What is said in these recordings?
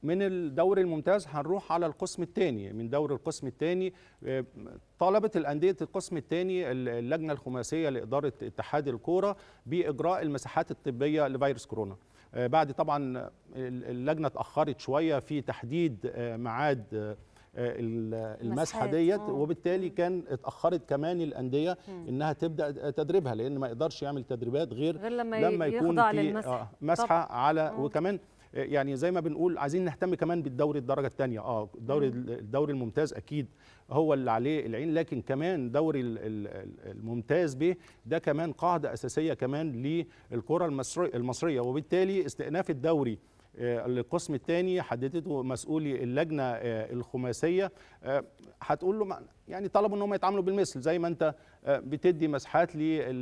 من الدوري الممتاز هنروح على القسم الثاني من دوري القسم الثاني طلبت الانديه القسم الثاني اللجنه الخماسيه لاداره اتحاد الكوره باجراء المساحات الطبيه لفيروس كورونا بعد طبعا اللجنه اتاخرت شويه في تحديد ميعاد المسحه ديت وبالتالي كان اتاخرت كمان الانديه انها تبدا تدريبها لان ما يقدرش يعمل تدريبات غير, غير لما, لما يكون في مسحه على أوه. وكمان يعني زي ما بنقول عايزين نهتم كمان بالدوري الدرجه الثانيه اه الدوري الدوري الممتاز اكيد هو اللي عليه العين لكن كمان دوري الممتاز به ده كمان قاعده اساسيه كمان للكره المصريه وبالتالي استئناف الدوري القسم الثاني حددته مسؤولي اللجنه الخماسيه هتقول له يعني طلبوا ان هم يتعاملوا بالمثل زي ما انت بتدي مساحات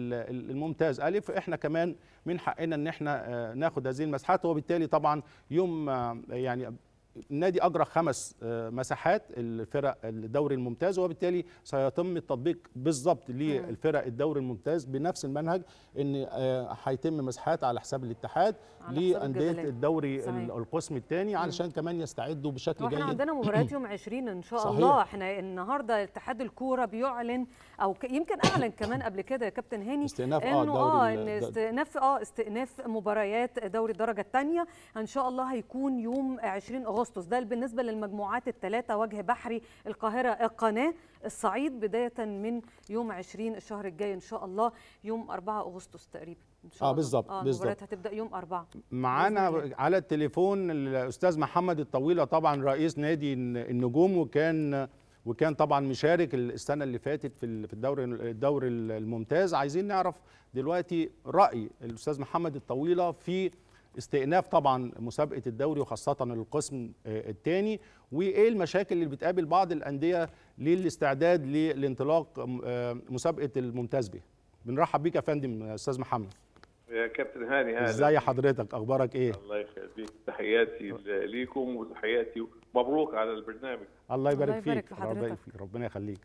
للممتاز الف احنا كمان من حقنا ان احنا ناخد هذه المساحات وبالتالي طبعا يوم يعني النادي اجرى خمس مساحات الفرق الدوري الممتاز وبالتالي سيتم التطبيق بالظبط للفرق الدوري الممتاز بنفس المنهج ان هيتم مساحات على حساب الاتحاد لانديه الدوري صحيح. القسم الثاني علشان كمان يستعدوا بشكل جيد احنا عندنا مباريات يوم 20 ان شاء صحيح. الله احنا النهارده اتحاد الكوره بيعلن او يمكن اعلن كمان قبل كده يا كابتن هاني استئناف انه اه ان استئناف اه استئناف مباريات دوري الدرجه الثانيه ان شاء الله هيكون يوم 20 اغسطس ده بالنسبه للمجموعات الثلاثه وجه بحري القاهره القناه الصعيد بدايه من يوم 20 الشهر الجاي ان شاء الله يوم 4 اغسطس تقريبا ان شاء اه بالظبط اه بالظبط المباريات هتبدا يوم 4 معانا على التليفون الاستاذ محمد الطويله طبعا رئيس نادي النجوم وكان وكان طبعا مشارك السنه اللي فاتت في في الدوري الدوري الممتاز عايزين نعرف دلوقتي راي الاستاذ محمد الطويله في استئناف طبعا مسابقه الدوري وخاصه القسم الثاني وايه المشاكل اللي بتقابل بعض الانديه للاستعداد للانطلاق مسابقه الممتاز به بنرحب بيك يا فندم استاذ محمد يا كابتن هاني اهلا ازي حضرتك اخبارك ايه الله يخليك تحياتي ليكم وتحياتي مبروك على البرنامج الله يبارك الله يبارك فيك في حضرتك. فيك ربنا يخليك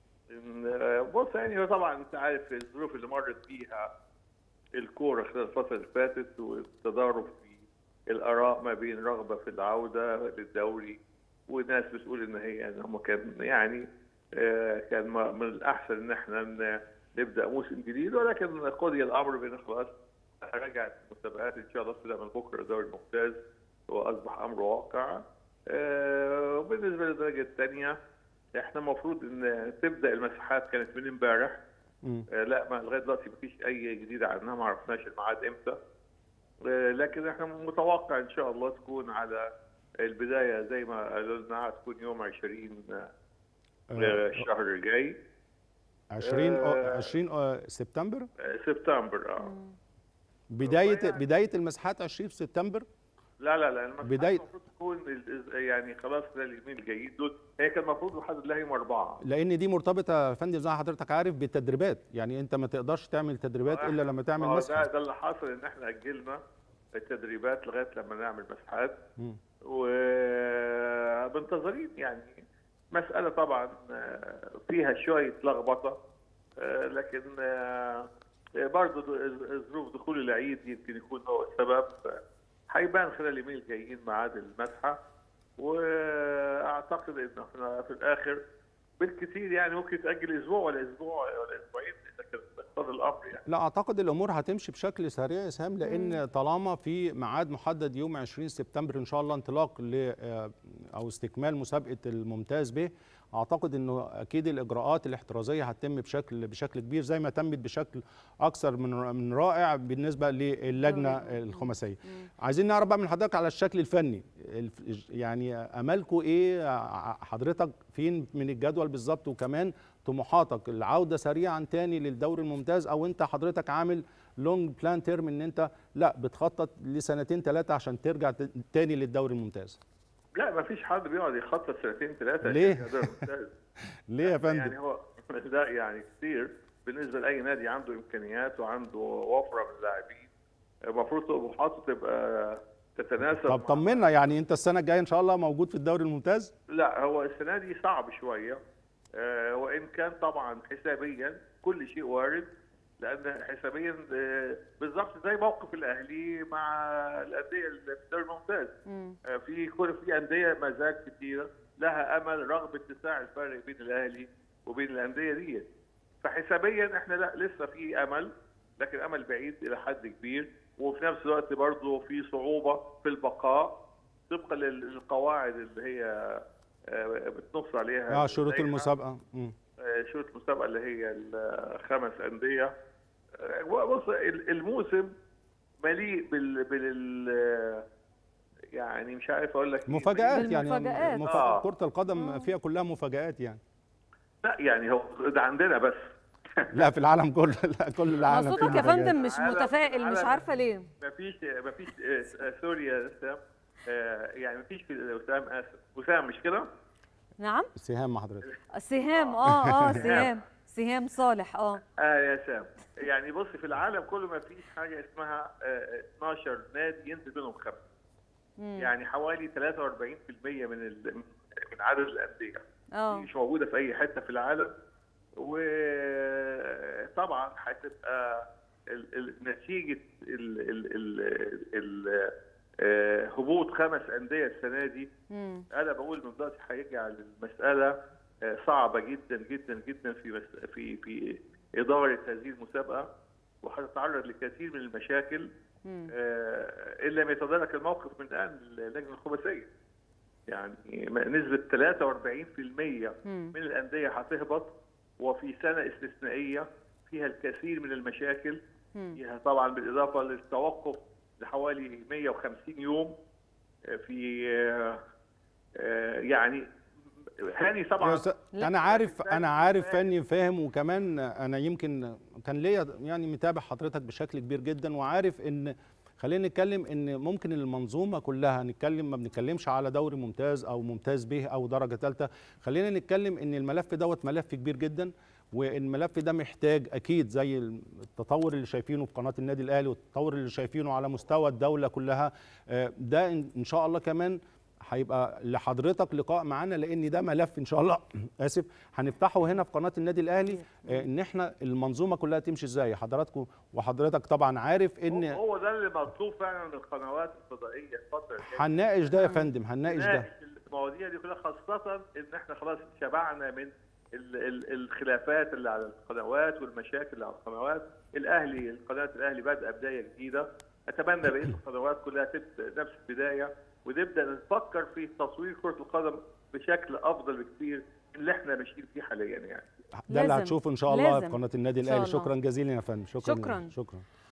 بص يعني طبعا انت عارف الظروف اللي مرت فيها الكوره خلال الفتره اللي فاتت والتضارب في الاراء ما بين رغبه في العوده للدوري وناس بتقول ان هي ان هم كان يعني كان من الاحسن ان احنا نبدا موسم جديد ولكن قضي الامر بان خلاص رجعت المسابقات ان شاء الله تبدا من بكره الدوري الممتاز واصبح امر واقع وبالنسبه للدرجه الثانيه احنا المفروض ان تبدا المساحات كانت من امبارح لا ما لغايه دلوقتي ما فيش اي جديد عنها ما عرفناش الميعاد امتى لكن احنا متوقع ان شاء الله تكون على البدايه زي ما قالوا لنا تكون يوم 20 الشهر الجاي 20 20 سبتمبر سبتمبر اه بدايه بدايه المساحات 20 سبتمبر لا لا لا المساحات بداية المفروض تكون يعني خلاص خلال اليومين الجايين دول هي كان المفروض لحد الله يوم اربعه لان دي مرتبطه يا فندم زي ما حضرتك عارف بالتدريبات يعني انت ما تقدرش تعمل تدريبات الا لما تعمل مسحه ده, ده اللي حصل ان احنا اجلنا التدريبات لغايه لما نعمل مسحات ومنتظرين يعني مساله طبعا فيها شويه لخبطه لكن برضه ظروف دخول العيد يمكن يكون هو السبب هيبان خلال اليومين الجايين ميعاد المسحه واعتقد ان احنا في الاخر بالكثير يعني ممكن يتاجل اسبوع ولا اسبوع ولا اسبوعين اذا كان اقتضى الامر يعني لا اعتقد الامور هتمشي بشكل سريع يا سام لان طالما في ميعاد محدد يوم 20 سبتمبر ان شاء الله انطلاق ل او استكمال مسابقه الممتاز به اعتقد انه اكيد الاجراءات الاحترازيه هتتم بشكل بشكل كبير زي ما تمت بشكل اكثر من من رائع بالنسبه للجنه الخماسيه عايزين نعرف بقى من حضرتك على الشكل الفني يعني امالكم ايه حضرتك فين من الجدول بالظبط وكمان طموحاتك العوده سريعا تاني للدوري الممتاز او انت حضرتك عامل لونج بلان تيرم ان انت لا بتخطط لسنتين ثلاثه عشان ترجع تاني للدوري الممتاز لا ما فيش حد بيقعد يخطط سنتين ثلاثه ليه؟ ليه يا فندم؟ يعني هو ده يعني كتير بالنسبه لاي نادي عنده امكانيات وعنده وفره من اللاعبين المفروض طموحاته تبقى تتناسب طب طمنا يعني انت السنه الجايه ان شاء الله موجود في الدوري الممتاز؟ لا هو السنه دي صعب شويه آه وان كان طبعا حسابيا كل شيء وارد لان حسابيا آه، بالظبط زي موقف الاهلي مع الانديه اللي في الدوري الممتاز مم. آه، في كل في انديه مزاج كتيره لها امل رغم اتساع الفرق بين الاهلي وبين الانديه دي فحسابيا احنا لا لسه في امل لكن امل بعيد الى حد كبير وفي نفس الوقت برضه في صعوبه في البقاء طبقا لل- للقواعد اللي هي آه، بتنص عليها اه شروط اللائحة. المسابقه مم. آه، شروط المسابقه اللي هي الخمس انديه آه، بص ال- الموسم مليء بال بال يعني مش عارف اقول لك إيه. مفاجآت يعني بالمفاجآت. مفا- آه. كرة القدم آه. فيها كلها مفاجآت يعني لا يعني هو ده عندنا بس لا في العالم كله لا كل ما العالم فيه صوتك يا مفاجآت. فندم مش عالم- متفائل مش عالم- عارفه ليه مفيش مفيش آه، سوري يا اسلام آه، يعني مفيش في وسام اسف وسام مش كده؟ نعم سهام مع حضرتك سهام اه اه سهام سهام صالح اه اه يا سام يعني بص في العالم كله مفيش حاجه اسمها آه، 12 نادي ينزل منهم خمسه مم. يعني حوالي 43% من ال- من عدد الانديه اه مش موجوده في اي حته في العالم وطبعا هتبقى ال- ال- نتيجه ال- ال- ال- ال- آه، هبوط خمس انديه السنه دي مم. انا بقول من دلوقتي هيجعل المساله آه، صعبه جدا جدا جدا في مس- في في اداره هذه المسابقه وهتتعرض لكثير من المشاكل مم. آه، ان لم يتدارك الموقف من الان اللجنه الخماسيه. يعني م- نسبه 43% مم. من الانديه هتهبط وفي سنه استثنائيه فيها الكثير من المشاكل مم. فيها طبعا بالاضافه للتوقف لحوالي 150 يوم آه، في آه، آه، يعني هاني يا طبعا أستاذ، لا. انا عارف لكن انا فاهم- عارف فاهم. فني فاهم وكمان انا يمكن كان ليا يعني متابع حضرتك بشكل كبير جدا وعارف ان خلينا نتكلم ان ممكن المنظومه كلها نتكلم ما بنتكلمش على دوري ممتاز او ممتاز به او درجه ثالثه خلينا نتكلم ان الملف دوت ملف كبير جدا والملف ده محتاج اكيد زي التطور اللي شايفينه في قناه النادي الاهلي والتطور اللي شايفينه على مستوى الدوله كلها آه، ده ان إن شاء الله كمان هيبقى لحضرتك لقاء معانا لان ده ملف ان شاء الله اسف هنفتحه هنا في قناه النادي الاهلي آه، ان احنا المنظومه كلها تمشي ازاي حضراتكم وحضرتك طبعا عارف ان هو ده اللي مطلوب فعلا من القنوات الفضائيه الفتره الجايه هنناقش ده يا فندم هنناقش ده نناقش المواضيع دي كلها خاصة إن إحنا خلاص شبعنا من ال ال الخلافات اللي على القنوات والمشاكل اللي على القنوات، الأهلي القناة الأهلي بادئة بداية جديدة، أتمنى بقية القنوات كلها تبدأ نفس البداية ونبدأ نفكر في تصوير كرة القدم بشكل أفضل بكثير من اللي إحنا ماشيين فيه حاليا يعني. ده اللي لازم. هتشوفه ان شاء الله في لازم. قناه النادي إن شاء الاهلي الله. شكرا جزيلا يا فندم شكرا شكراً. شكرا